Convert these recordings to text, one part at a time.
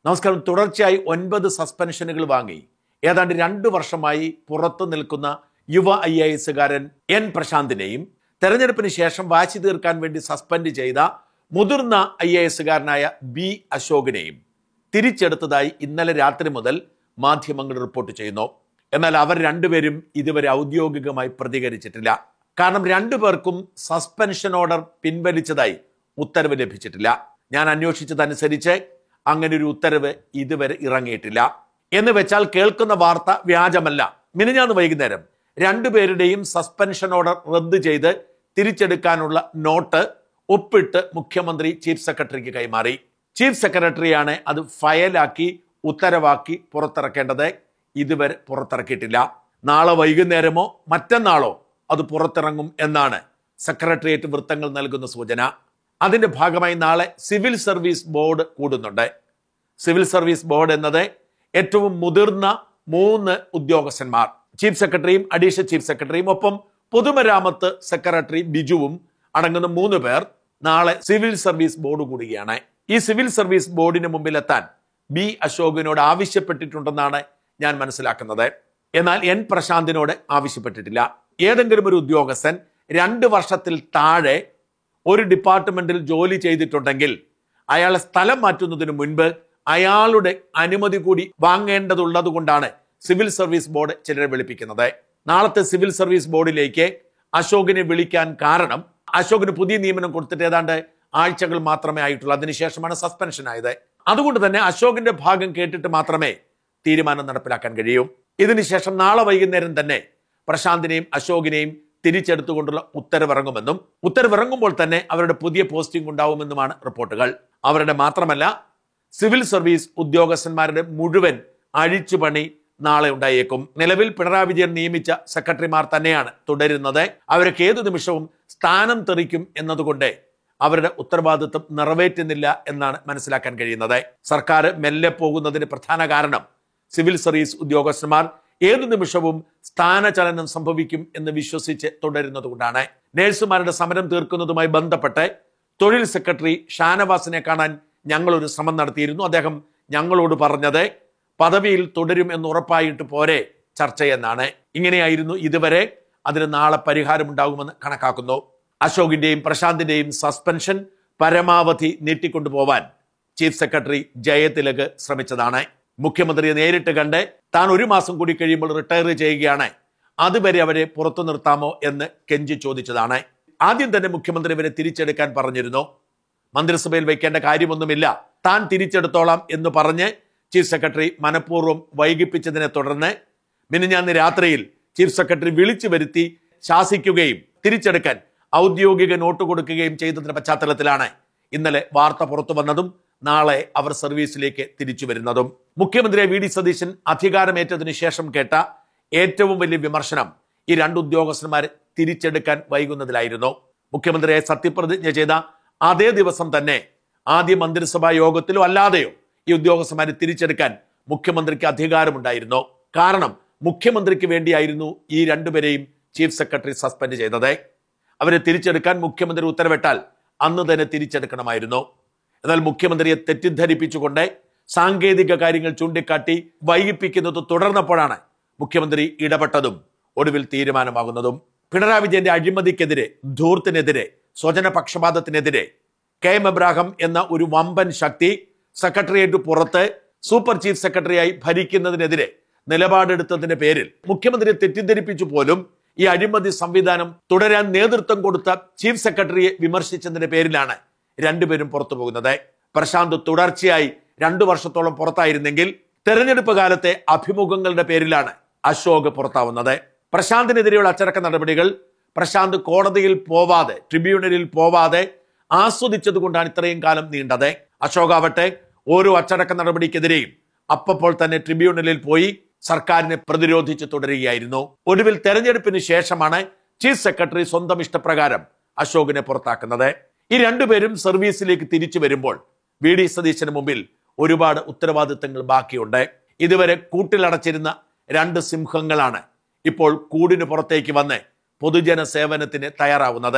നമസ്കാരം തുടർച്ചയായി ഒൻപത് സസ്പെൻഷനുകൾ വാങ്ങി ഏതാണ്ട് രണ്ടു വർഷമായി പുറത്തു നിൽക്കുന്ന യുവ ഐ എ എസുകാരൻ എൻ പ്രശാന്തിനെയും തെരഞ്ഞെടുപ്പിന് ശേഷം വാശി തീർക്കാൻ വേണ്ടി സസ്പെൻഡ് ചെയ്ത മുതിർന്ന ഐ എ എസുകാരനായ ബി അശോകിനെയും തിരിച്ചെടുത്തതായി ഇന്നലെ രാത്രി മുതൽ മാധ്യമങ്ങൾ റിപ്പോർട്ട് ചെയ്യുന്നു എന്നാൽ അവർ രണ്ടുപേരും ഇതുവരെ ഔദ്യോഗികമായി പ്രതികരിച്ചിട്ടില്ല കാരണം രണ്ടുപേർക്കും സസ്പെൻഷൻ ഓർഡർ പിൻവലിച്ചതായി ഉത്തരവ് ലഭിച്ചിട്ടില്ല ഞാൻ അന്വേഷിച്ചതനുസരിച്ച് അങ്ങനെ ഒരു ഉത്തരവ് ഇതുവരെ ഇറങ്ങിയിട്ടില്ല എന്ന് വെച്ചാൽ കേൾക്കുന്ന വാർത്ത വ്യാജമല്ല മിനിഞ്ഞാന്ന് വൈകുന്നേരം രണ്ടുപേരുടെയും സസ്പെൻഷൻ ഓർഡർ റദ്ദ് ചെയ്ത് തിരിച്ചെടുക്കാനുള്ള നോട്ട് ഒപ്പിട്ട് മുഖ്യമന്ത്രി ചീഫ് സെക്രട്ടറിക്ക് കൈമാറി ചീഫ് സെക്രട്ടറിയാണ് അത് ഫയലാക്കി ഉത്തരവാക്കി പുറത്തിറക്കേണ്ടത് ഇതുവരെ പുറത്തിറക്കിയിട്ടില്ല നാളെ വൈകുന്നേരമോ മറ്റന്നാളോ അത് പുറത്തിറങ്ങും എന്നാണ് സെക്രട്ടേറിയറ്റ് വൃത്തങ്ങൾ നൽകുന്ന സൂചന അതിന്റെ ഭാഗമായി നാളെ സിവിൽ സർവീസ് ബോർഡ് കൂടുന്നുണ്ട് സിവിൽ സർവീസ് ബോർഡ് എന്നത് ഏറ്റവും മുതിർന്ന മൂന്ന് ഉദ്യോഗസ്ഥന്മാർ ചീഫ് സെക്രട്ടറിയും അഡീഷണൽ ചീഫ് സെക്രട്ടറിയും ഒപ്പം പൊതുമരാമത്ത് സെക്രട്ടറി ബിജുവും അടങ്ങുന്ന മൂന്ന് പേർ നാളെ സിവിൽ സർവീസ് ബോർഡ് കൂടുകയാണ് ഈ സിവിൽ സർവീസ് ബോർഡിന് മുമ്പിലെത്താൻ ബി അശോകിനോട് ആവശ്യപ്പെട്ടിട്ടുണ്ടെന്നാണ് ഞാൻ മനസ്സിലാക്കുന്നത് എന്നാൽ എൻ പ്രശാന്തിനോട് ആവശ്യപ്പെട്ടിട്ടില്ല ഏതെങ്കിലും ഒരു ഉദ്യോഗസ്ഥൻ രണ്ട് വർഷത്തിൽ താഴെ ഒരു ഡിപ്പാർട്ട്മെന്റിൽ ജോലി ചെയ്തിട്ടുണ്ടെങ്കിൽ അയാളെ സ്ഥലം മാറ്റുന്നതിന് മുൻപ് അയാളുടെ അനുമതി കൂടി വാങ്ങേണ്ടതുള്ളത് കൊണ്ടാണ് സിവിൽ സർവീസ് ബോർഡ് ചിലരെ വിളിപ്പിക്കുന്നത് നാളത്തെ സിവിൽ സർവീസ് ബോർഡിലേക്ക് അശോകിനെ വിളിക്കാൻ കാരണം അശോകിന് പുതിയ നിയമനം കൊടുത്തിട്ട് ഏതാണ്ട് ആഴ്ചകൾ മാത്രമേ ആയിട്ടുള്ളൂ അതിനുശേഷമാണ് സസ്പെൻഷൻ ആയത് അതുകൊണ്ട് തന്നെ അശോകിന്റെ ഭാഗം കേട്ടിട്ട് മാത്രമേ തീരുമാനം നടപ്പിലാക്കാൻ കഴിയൂ ഇതിനുശേഷം നാളെ വൈകുന്നേരം തന്നെ പ്രശാന്തിനെയും അശോകിനെയും തിരിച്ചെടുത്തുകൊണ്ടുള്ള ഉത്തരവിറങ്ങുമെന്നും ഉത്തരവിറങ്ങുമ്പോൾ തന്നെ അവരുടെ പുതിയ പോസ്റ്റിംഗ് ഉണ്ടാവുമെന്നുമാണ് റിപ്പോർട്ടുകൾ അവരുടെ മാത്രമല്ല സിവിൽ സർവീസ് ഉദ്യോഗസ്ഥന്മാരുടെ മുഴുവൻ അഴിച്ചുപണി നാളെ ഉണ്ടായേക്കും നിലവിൽ പിണറായി വിജയൻ നിയമിച്ച സെക്രട്ടറിമാർ തന്നെയാണ് തുടരുന്നത് അവർക്ക് ഏതു നിമിഷവും സ്ഥാനം തെറിക്കും എന്നതുകൊണ്ട് അവരുടെ ഉത്തരവാദിത്വം നിറവേറ്റുന്നില്ല എന്നാണ് മനസ്സിലാക്കാൻ കഴിയുന്നത് സർക്കാർ മെല്ലെ പോകുന്നതിന് പ്രധാന കാരണം സിവിൽ സർവീസ് ഉദ്യോഗസ്ഥന്മാർ ഏതു നിമിഷവും സ്ഥാനചലനം സംഭവിക്കും എന്ന് വിശ്വസിച്ച് തുടരുന്നത് കൊണ്ടാണ് നഴ്സുമാരുടെ സമരം തീർക്കുന്നതുമായി ബന്ധപ്പെട്ട് തൊഴിൽ സെക്രട്ടറി ഷാനവാസിനെ കാണാൻ ഞങ്ങൾ ഒരു ശ്രമം നടത്തിയിരുന്നു അദ്ദേഹം ഞങ്ങളോട് പറഞ്ഞത് പദവിയിൽ തുടരും എന്ന് ഉറപ്പായിട്ട് പോരെ ചർച്ചയെന്നാണ് ഇങ്ങനെയായിരുന്നു ഇതുവരെ അതിന് നാളെ പരിഹാരമുണ്ടാകുമെന്ന് കണക്കാക്കുന്നു അശോകിന്റെയും പ്രശാന്തിന്റെയും സസ്പെൻഷൻ പരമാവധി നീട്ടിക്കൊണ്ടുപോവാൻ ചീഫ് സെക്രട്ടറി ജയതിലക് ശ്രമിച്ചതാണ് മുഖ്യമന്ത്രിയെ നേരിട്ട് കണ്ട് താൻ ഒരു മാസം കൂടി കഴിയുമ്പോൾ റിട്ടയർ ചെയ്യുകയാണ് അതുവരെ അവരെ പുറത്തു നിർത്താമോ എന്ന് കെഞ്ചി ചോദിച്ചതാണ് ആദ്യം തന്നെ മുഖ്യമന്ത്രി ഇവരെ തിരിച്ചെടുക്കാൻ പറഞ്ഞിരുന്നു മന്ത്രിസഭയിൽ വെക്കേണ്ട കാര്യമൊന്നുമില്ല താൻ തിരിച്ചെടുത്തോളാം എന്ന് പറഞ്ഞ് ചീഫ് സെക്രട്ടറി മനഃപൂർവ്വം വൈകിപ്പിച്ചതിനെ തുടർന്ന് മിനിഞ്ഞാന്ന് രാത്രിയിൽ ചീഫ് സെക്രട്ടറി വിളിച്ചു വരുത്തി ശാസിക്കുകയും തിരിച്ചെടുക്കാൻ ഔദ്യോഗിക നോട്ട് കൊടുക്കുകയും ചെയ്തതിന്റെ പശ്ചാത്തലത്തിലാണ് ഇന്നലെ വാർത്ത പുറത്തു വന്നതും നാളെ അവർ സർവീസിലേക്ക് തിരിച്ചു വരുന്നതും മുഖ്യമന്ത്രി വി ഡി സതീശൻ അധികാരമേറ്റതിനു ശേഷം കേട്ട ഏറ്റവും വലിയ വിമർശനം ഈ രണ്ട് ഉദ്യോഗസ്ഥന്മാരെ തിരിച്ചെടുക്കാൻ വൈകുന്നതിലായിരുന്നു മുഖ്യമന്ത്രിയെ സത്യപ്രതിജ്ഞ ചെയ്ത അതേ ദിവസം തന്നെ ആദ്യ മന്ത്രിസഭാ യോഗത്തിലോ അല്ലാതെയോ ഈ ഉദ്യോഗസ്ഥന്മാരെ തിരിച്ചെടുക്കാൻ മുഖ്യമന്ത്രിക്ക് അധികാരമുണ്ടായിരുന്നു കാരണം മുഖ്യമന്ത്രിക്ക് വേണ്ടിയായിരുന്നു ഈ രണ്ടുപേരെയും ചീഫ് സെക്രട്ടറി സസ്പെൻഡ് ചെയ്തത് അവരെ തിരിച്ചെടുക്കാൻ മുഖ്യമന്ത്രി ഉത്തരവിട്ടാൽ അന്ന് തന്നെ തിരിച്ചെടുക്കണമായിരുന്നു എന്നാൽ മുഖ്യമന്ത്രിയെ തെറ്റിദ്ധരിപ്പിച്ചുകൊണ്ട് സാങ്കേതിക കാര്യങ്ങൾ ചൂണ്ടിക്കാട്ടി വൈകിപ്പിക്കുന്നത് തുടർന്നപ്പോഴാണ് മുഖ്യമന്ത്രി ഇടപെട്ടതും ഒടുവിൽ തീരുമാനമാകുന്നതും പിണറായി വിജയന്റെ അഴിമതിക്കെതിരെ ധൂർത്തിനെതിരെ സ്വജനപക്ഷപാതത്തിനെതിരെ കെ എം എബ്രാഹിം എന്ന ഒരു വമ്പൻ ശക്തി സെക്രട്ടേറിയറ്റ് പുറത്ത് സൂപ്പർ ചീഫ് സെക്രട്ടറിയായി ഭരിക്കുന്നതിനെതിരെ നിലപാടെടുത്തതിന്റെ പേരിൽ മുഖ്യമന്ത്രിയെ തെറ്റിദ്ധരിപ്പിച്ചു പോലും ഈ അഴിമതി സംവിധാനം തുടരാൻ നേതൃത്വം കൊടുത്ത ചീഫ് സെക്രട്ടറിയെ വിമർശിച്ചതിന്റെ പേരിലാണ് രണ്ടുപേരും പുറത്തു പോകുന്നത് പ്രശാന്ത് തുടർച്ചയായി രണ്ടു വർഷത്തോളം പുറത്തായിരുന്നെങ്കിൽ തെരഞ്ഞെടുപ്പ് കാലത്തെ അഭിമുഖങ്ങളുടെ പേരിലാണ് അശോക് പുറത്താവുന്നത് പ്രശാന്തിനെതിരെയുള്ള അച്ചടക്ക നടപടികൾ പ്രശാന്ത് കോടതിയിൽ പോവാതെ ട്രിബ്യൂണലിൽ പോവാതെ ആസ്വദിച്ചത് കൊണ്ടാണ് ഇത്രയും കാലം നീണ്ടത് അശോക് ആവട്ടെ ഓരോ അച്ചടക്ക നടപടിക്കെതിരെയും അപ്പപ്പോൾ തന്നെ ട്രിബ്യൂണലിൽ പോയി സർക്കാരിനെ പ്രതിരോധിച്ച് തുടരുകയായിരുന്നു ഒടുവിൽ തെരഞ്ഞെടുപ്പിന് ശേഷമാണ് ചീഫ് സെക്രട്ടറി സ്വന്തം ഇഷ്ടപ്രകാരം അശോകിനെ പുറത്താക്കുന്നത് ഈ രണ്ടുപേരും സർവീസിലേക്ക് തിരിച്ചു വരുമ്പോൾ വി ഡി സതീശന് മുമ്പിൽ ഒരുപാട് ഉത്തരവാദിത്തങ്ങൾ ബാക്കിയുണ്ട് ഇതുവരെ കൂട്ടിലടച്ചിരുന്ന രണ്ട് സിംഹങ്ങളാണ് ഇപ്പോൾ കൂടിന് പുറത്തേക്ക് വന്ന് പൊതുജന സേവനത്തിന് തയ്യാറാവുന്നത്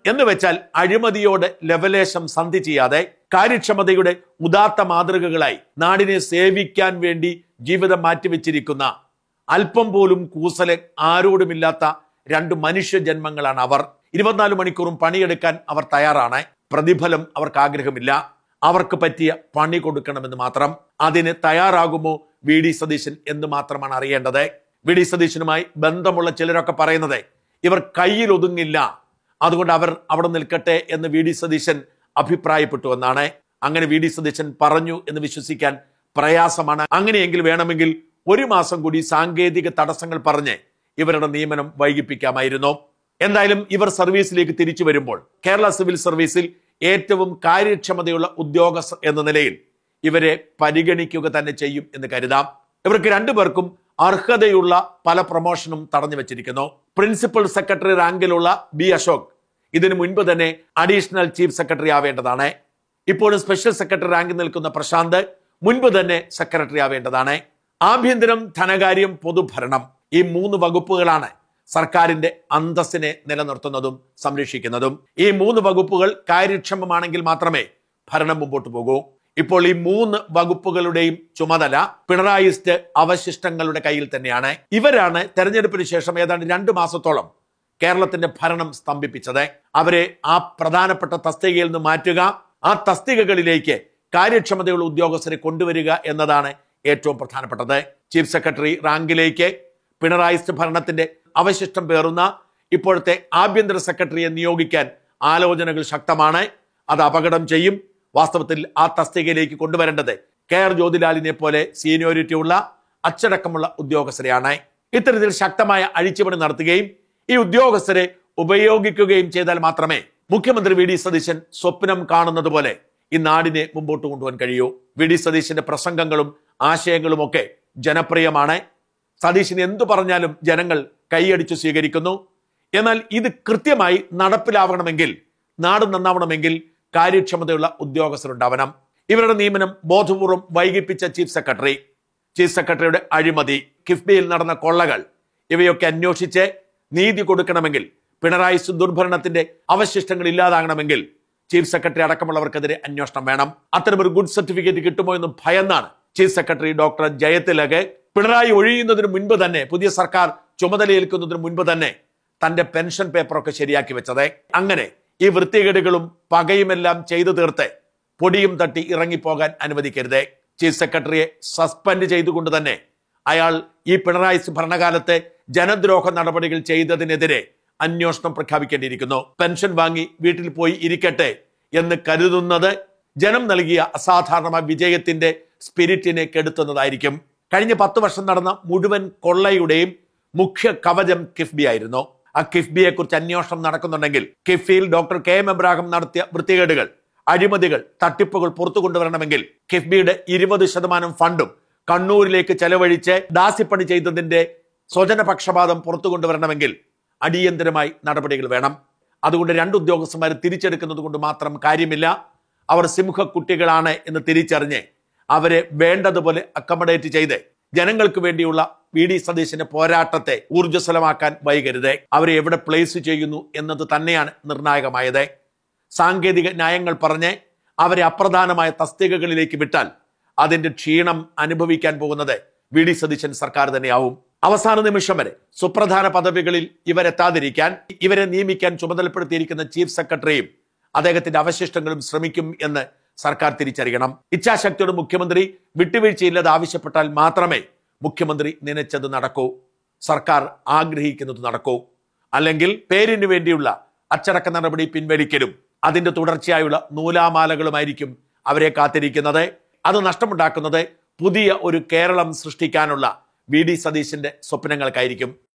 എന്ന് വെച്ചാൽ അഴിമതിയോട് ലവലേശം സന്ധി ചെയ്യാതെ കാര്യക്ഷമതയുടെ ഉദാത്ത മാതൃകകളായി നാടിനെ സേവിക്കാൻ വേണ്ടി ജീവിതം മാറ്റിവെച്ചിരിക്കുന്ന അല്പം പോലും കൂസല് ആരോടുമില്ലാത്ത രണ്ട് മനുഷ്യ ജന്മങ്ങളാണ് അവർ ഇരുപത്തിനാല് മണിക്കൂറും പണിയെടുക്കാൻ അവർ തയ്യാറാണ് പ്രതിഫലം അവർക്ക് ആഗ്രഹമില്ല അവർക്ക് പറ്റിയ പണി കൊടുക്കണമെന്ന് മാത്രം അതിന് തയ്യാറാകുമോ വി ഡി സതീശൻ എന്ന് മാത്രമാണ് അറിയേണ്ടത് വി ഡി സതീശനുമായി ബന്ധമുള്ള ചിലരൊക്കെ പറയുന്നത് ഇവർ കയ്യിൽ ഒതുങ്ങില്ല അതുകൊണ്ട് അവർ അവിടെ നിൽക്കട്ടെ എന്ന് വി ഡി സതീശൻ അഭിപ്രായപ്പെട്ടു എന്നാണ് അങ്ങനെ വി ഡി സതീശൻ പറഞ്ഞു എന്ന് വിശ്വസിക്കാൻ പ്രയാസമാണ് അങ്ങനെയെങ്കിൽ വേണമെങ്കിൽ ഒരു മാസം കൂടി സാങ്കേതിക തടസ്സങ്ങൾ പറഞ്ഞ് ഇവരുടെ നിയമനം വൈകിപ്പിക്കാമായിരുന്നു എന്തായാലും ഇവർ സർവീസിലേക്ക് തിരിച്ചു വരുമ്പോൾ കേരള സിവിൽ സർവീസിൽ ഏറ്റവും കാര്യക്ഷമതയുള്ള ഉദ്യോഗസ്ഥർ എന്ന നിലയിൽ ഇവരെ പരിഗണിക്കുക തന്നെ ചെയ്യും എന്ന് കരുതാം ഇവർക്ക് രണ്ടുപേർക്കും അർഹതയുള്ള പല പ്രൊമോഷനും തടഞ്ഞു വെച്ചിരിക്കുന്നു പ്രിൻസിപ്പൽ സെക്രട്ടറി റാങ്കിലുള്ള ബി അശോക് ഇതിനു മുൻപ് തന്നെ അഡീഷണൽ ചീഫ് സെക്രട്ടറി ആവേണ്ടതാണ് ഇപ്പോഴും സ്പെഷ്യൽ സെക്രട്ടറി റാങ്കിൽ നിൽക്കുന്ന പ്രശാന്ത് മുൻപ് തന്നെ സെക്രട്ടറി ആവേണ്ടതാണ് ആഭ്യന്തരം ധനകാര്യം പൊതുഭരണം ഈ മൂന്ന് വകുപ്പുകളാണ് സർക്കാരിന്റെ അന്തസ്സിനെ നിലനിർത്തുന്നതും സംരക്ഷിക്കുന്നതും ഈ മൂന്ന് വകുപ്പുകൾ കാര്യക്ഷമമാണെങ്കിൽ മാത്രമേ ഭരണം മുമ്പോട്ട് പോകൂ ഇപ്പോൾ ഈ മൂന്ന് വകുപ്പുകളുടെയും ചുമതല പിണറായിസ്റ്റ് അവശിഷ്ടങ്ങളുടെ കയ്യിൽ തന്നെയാണ് ഇവരാണ് തെരഞ്ഞെടുപ്പിന് ശേഷം ഏതാണ്ട് രണ്ട് മാസത്തോളം കേരളത്തിന്റെ ഭരണം സ്തംഭിപ്പിച്ചത് അവരെ ആ പ്രധാനപ്പെട്ട തസ്തികയിൽ നിന്ന് മാറ്റുക ആ തസ്തികകളിലേക്ക് കാര്യക്ഷമതയുള്ള ഉദ്യോഗസ്ഥരെ കൊണ്ടുവരിക എന്നതാണ് ഏറ്റവും പ്രധാനപ്പെട്ടത് ചീഫ് സെക്രട്ടറി റാങ്കിലേക്ക് പിണറായിസ്റ്റ് ഭരണത്തിന്റെ അവശിഷ്ടം പേറുന്ന ഇപ്പോഴത്തെ ആഭ്യന്തര സെക്രട്ടറിയെ നിയോഗിക്കാൻ ആലോചനകൾ ശക്തമാണ് അത് അപകടം ചെയ്യും വാസ്തവത്തിൽ ആ തസ്തികയിലേക്ക് കൊണ്ടുവരേണ്ടത് കെ ആർ ജ്യോതിലാലിനെ പോലെ സീനിയോറിറ്റി ഉള്ള അച്ചടക്കമുള്ള ഉദ്യോഗസ്ഥരെയാണ് ഇത്തരത്തിൽ ശക്തമായ അഴിച്ചുപണി നടത്തുകയും ഈ ഉദ്യോഗസ്ഥരെ ഉപയോഗിക്കുകയും ചെയ്താൽ മാത്രമേ മുഖ്യമന്ത്രി വി ഡി സതീശൻ സ്വപ്നം കാണുന്നത് പോലെ ഈ നാടിനെ മുമ്പോട്ട് കൊണ്ടുപോകാൻ കഴിയൂ വി ഡി സതീശന്റെ പ്രസംഗങ്ങളും ആശയങ്ങളും ഒക്കെ ജനപ്രിയമാണ് സതീശന് എന്തു പറഞ്ഞാലും ജനങ്ങൾ കൈയടിച്ചു സ്വീകരിക്കുന്നു എന്നാൽ ഇത് കൃത്യമായി നടപ്പിലാവണമെങ്കിൽ നാട് നന്നാവണമെങ്കിൽ കാര്യക്ഷമതയുള്ള ഉദ്യോഗസ്ഥരുണ്ടാവണം ഇവരുടെ നിയമനം ബോധപൂർവം വൈകിപ്പിച്ച ചീഫ് സെക്രട്ടറി ചീഫ് സെക്രട്ടറിയുടെ അഴിമതി കിഫ്ബിയിൽ നടന്ന കൊള്ളകൾ ഇവയൊക്കെ അന്വേഷിച്ച് നീതി കൊടുക്കണമെങ്കിൽ പിണറായി ദുർഭരണത്തിന്റെ അവശിഷ്ടങ്ങൾ ഇല്ലാതാകണമെങ്കിൽ ചീഫ് സെക്രട്ടറി അടക്കമുള്ളവർക്കെതിരെ അന്വേഷണം വേണം അത്തരമൊരു ഗുഡ് സർട്ടിഫിക്കറ്റ് കിട്ടുമോ എന്ന് ഭയന്നാണ് chief secretary doctor Jayathilak Pinarayi ഒഴിയുന്നതിന് മുൻപ് തന്നെ പുതിയ സർക്കാർ ചുമതലയേൽക്കുന്നതിന് മുൻപ് തന്നെ തന്റെ പെൻഷൻ പേപ്പറൊക്കെ ശരിയാക്കി വെച്ചത് അങ്ങനെ ഈ വൃത്തികേടുകളും പകയുമെല്ലാം ചെയ്തു തീർത്ത് പൊടിയും തട്ടി ഇറങ്ങിപ്പോകാൻ അനുവദിക്കരുത് ചീഫ് സെക്രട്ടറിയെ സസ്പെൻഡ് ചെയ്തുകൊണ്ട് തന്നെ അയാൾ ഈ പിണറായി ഭരണകാലത്തെ ജനദ്രോഹ നടപടികൾ ചെയ്തതിനെതിരെ അന്വേഷണം പ്രഖ്യാപിക്കേണ്ടിയിരിക്കുന്നു പെൻഷൻ വാങ്ങി വീട്ടിൽ പോയി ഇരിക്കട്ടെ എന്ന് കരുതുന്നത് ജനം നൽകിയ അസാധാരണമായ വിജയത്തിന്റെ സ്പിരിറ്റിനെ കെടുത്തുന്നതായിരിക്കും കഴിഞ്ഞ പത്ത് വർഷം നടന്ന മുഴുവൻ കൊള്ളയുടെയും മുഖ്യ കവചം കിഫ്ബി ആയിരുന്നു ആ കിഫ്ബിയെ കുറിച്ച് അന്വേഷണം നടക്കുന്നുണ്ടെങ്കിൽ കിഫ്ബിയിൽ ഡോക്ടർ കെ എം എബ്രാഹിം നടത്തിയ വൃത്തികേടുകൾ അഴിമതികൾ തട്ടിപ്പുകൾ പുറത്തു കൊണ്ടുവരണമെങ്കിൽ കിഫ്ബിയുടെ ഇരുപത് ശതമാനം ഫണ്ടും കണ്ണൂരിലേക്ക് ചെലവഴിച്ച് ദാസിപ്പണി ചെയ്തതിന്റെ സ്വജനപക്ഷപാതം പുറത്തു കൊണ്ടുവരണമെങ്കിൽ അടിയന്തരമായി നടപടികൾ വേണം അതുകൊണ്ട് രണ്ട് ഉദ്യോഗസ്ഥന്മാർ തിരിച്ചെടുക്കുന്നത് കൊണ്ട് മാത്രം കാര്യമില്ല അവർ സിംഹക്കുട്ടികളാണ് എന്ന് തിരിച്ചറിഞ്ഞ് അവരെ വേണ്ടതുപോലെ അക്കമഡേറ്റ് ചെയ്ത് ജനങ്ങൾക്ക് വേണ്ടിയുള്ള വി ഡി സതീശന്റെ പോരാട്ടത്തെ ഊർജ്ജസ്വലമാക്കാൻ വൈകരുത് അവരെ എവിടെ പ്ലേസ് ചെയ്യുന്നു എന്നത് തന്നെയാണ് നിർണായകമായത് സാങ്കേതിക ന്യായങ്ങൾ പറഞ്ഞ് അവരെ അപ്രധാനമായ തസ്തികകളിലേക്ക് വിട്ടാൽ അതിന്റെ ക്ഷീണം അനുഭവിക്കാൻ പോകുന്നത് വി ഡി സതീശൻ സർക്കാർ തന്നെയാവും അവസാന നിമിഷം വരെ സുപ്രധാന പദവികളിൽ ഇവരെത്താതിരിക്കാൻ ഇവരെ നിയമിക്കാൻ ചുമതലപ്പെടുത്തിയിരിക്കുന്ന ചീഫ് സെക്രട്ടറിയും അദ്ദേഹത്തിന്റെ അവശിഷ്ടങ്ങളും ശ്രമിക്കും എന്ന് സർക്കാർ തിരിച്ചറിയണം ഇച്ഛാശക്തിയോട് മുഖ്യമന്ത്രി വിട്ടുവീഴ്ചയില്ലാതെ ആവശ്യപ്പെട്ടാൽ മാത്രമേ മുഖ്യമന്ത്രി നനച്ചത് നടക്കൂ സർക്കാർ ആഗ്രഹിക്കുന്നത് നടക്കൂ അല്ലെങ്കിൽ പേരിന് വേണ്ടിയുള്ള അച്ചടക്ക നടപടി പിൻവലിക്കലും അതിന്റെ തുടർച്ചയായുള്ള നൂലാമാലകളുമായിരിക്കും അവരെ കാത്തിരിക്കുന്നത് അത് നഷ്ടമുണ്ടാക്കുന്നത് പുതിയ ഒരു കേരളം സൃഷ്ടിക്കാനുള്ള വി ഡി സതീശന്റെ സ്വപ്നങ്ങൾക്കായിരിക്കും